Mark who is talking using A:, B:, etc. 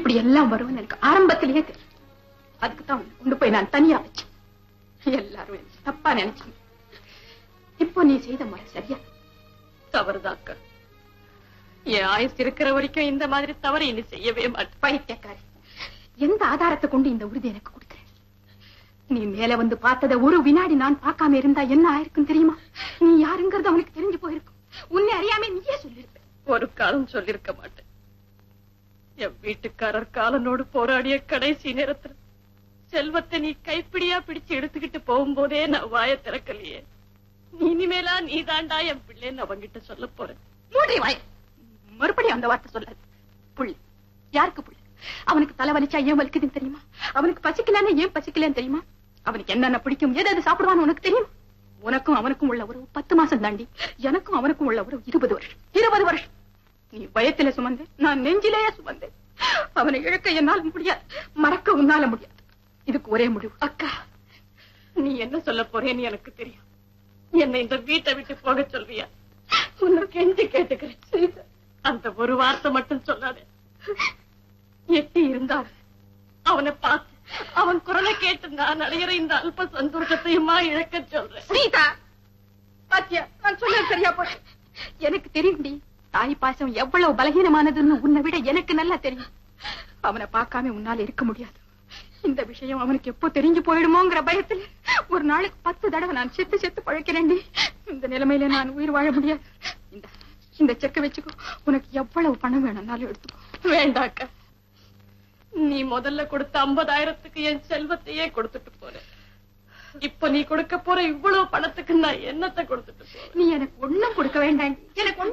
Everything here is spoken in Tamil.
A: இப்படி எல்லாம் வரும்னு எனக்கு ஆரம்பத்திலேயே தெரியும் அதுக்கு தான் உன்னை கொண்டு போய் நான் தனியா வச்சேன் எல்லாரும் என்னை தப்பா நினைச்சீங்க இப்போ நீ செய்த முறை சரியா
B: தவறுதாக்கா என் ஆயுஸ் இருக்கிற வரைக்கும் இந்த மாதிரி தவறு இனி செய்யவே மாட்டேன்
A: பைத்தியக்காரி எந்த ஆதாரத்தை கொண்டு இந்த உறுதி எனக்கு கொடுக்கிறேன் நீ மேல வந்து பார்த்தத ஒரு வினாடி நான் பார்க்காம இருந்தா என்ன ஆயிருக்கும் தெரியுமா நீ யாருங்கிறது அவனுக்கு தெரிஞ்சு போயிருக்கும் உன்னை அறியாம நீயே சொல்லிருப்ப
B: ஒரு காலம் சொல்லிருக்க மாட்டேன் என் வீட்டுக்காரர் காலனோடு போராடிய கடைசி நேரத்துல செல்வத்தை நீ கைப்பிடியா பிடிச்சு எடுத்துக்கிட்டு போகும்போதே நான் வாய திறக்கலையே நீ இனிமேலா நீ தாண்டா என் பிள்ளைன்னு அவங்கிட்ட சொல்ல போறேன்
A: மூடி வாய் மறுபடியும் அந்த வார்த்தை சொல்லாது புள்ளி யாருக்கு புள்ளி அவனுக்கு தலை வலிச்சா ஏன் வலிக்குதுன்னு தெரியுமா அவனுக்கு பசிக்கலன்னு ஏன் பசிக்கலன்னு தெரியுமா அவனுக்கு என்னென்ன பிடிக்கும் எது எது சாப்பிடுவான்னு உனக்கு தெரியுமா உனக்கும் அவனுக்கும் உள்ள உறவு பத்து மாசம் தாண்டி எனக்கும் அவனுக்கும் உள்ள உறவு இருபது வருஷம் இருபது வருஷம் நீ பயத்தில சுமந்து நான் நெஞ்சிலேயே சுமந்து அவனை இழக்க என்னால் முடியாது மறக்க உன்னால முடியாது இதுக்கு ஒரே முடிவு
B: அக்கா நீ என்ன சொல்ல போறேன்னு எனக்கு தெரியும் என்னை இந்த வீட்டை விட்டு போக சொல்வியா உன்னை கெஞ்சி கேட்டுக்கிறேன் சீதா, அந்த ஒரு வார்த்தை மட்டும் சொல்லாதே எட்டி இருந்தால் அவனை பார்த்து அவன் குரலை கேட்டு நான் அடையிற இந்த அல்ப சந்தோஷத்தையுமா இழக்க சொல்றேன்
A: சீதா பாத்தியா நான் சொன்னது சரியா போச்சு எனக்கு தெரியும்டி தாய் பாசம் எவ்வளவு பலகீனமானதுன்னு உன்னை விட எனக்கு நல்லா தெரியும் அவனை பார்க்காம உன்னால இருக்க முடியாது இந்த விஷயம் அவனுக்கு எப்போ தெரிஞ்சு போயிடுமோங்கிற பயத்துல ஒரு நாளைக்கு பத்து தடவை நான் செத்து செத்து பழைக்கிறேன்டி இந்த நிலைமையில நான் உயிர் வாழ முடியாது இந்த இந்த செக்க வச்சுக்கோ உனக்கு எவ்வளவு பணம் வேணும்னாலும் எடுத்துக்கோ
B: வேண்டாக்கா நீ முதல்ல கொடுத்த ஐம்பதாயிரத்துக்கு என் செல்வத்தையே கொடுத்துட்டு போற இப்ப நீ கொடுக்க போற இவ்வளவு பணத்துக்கு நான் என்னத்தை கொடுத்துட்டு போறேன்
A: நீ எனக்கு ஒண்ணும் கொடுக்க வேண்டாம் எனக்கு ஒண்ணும்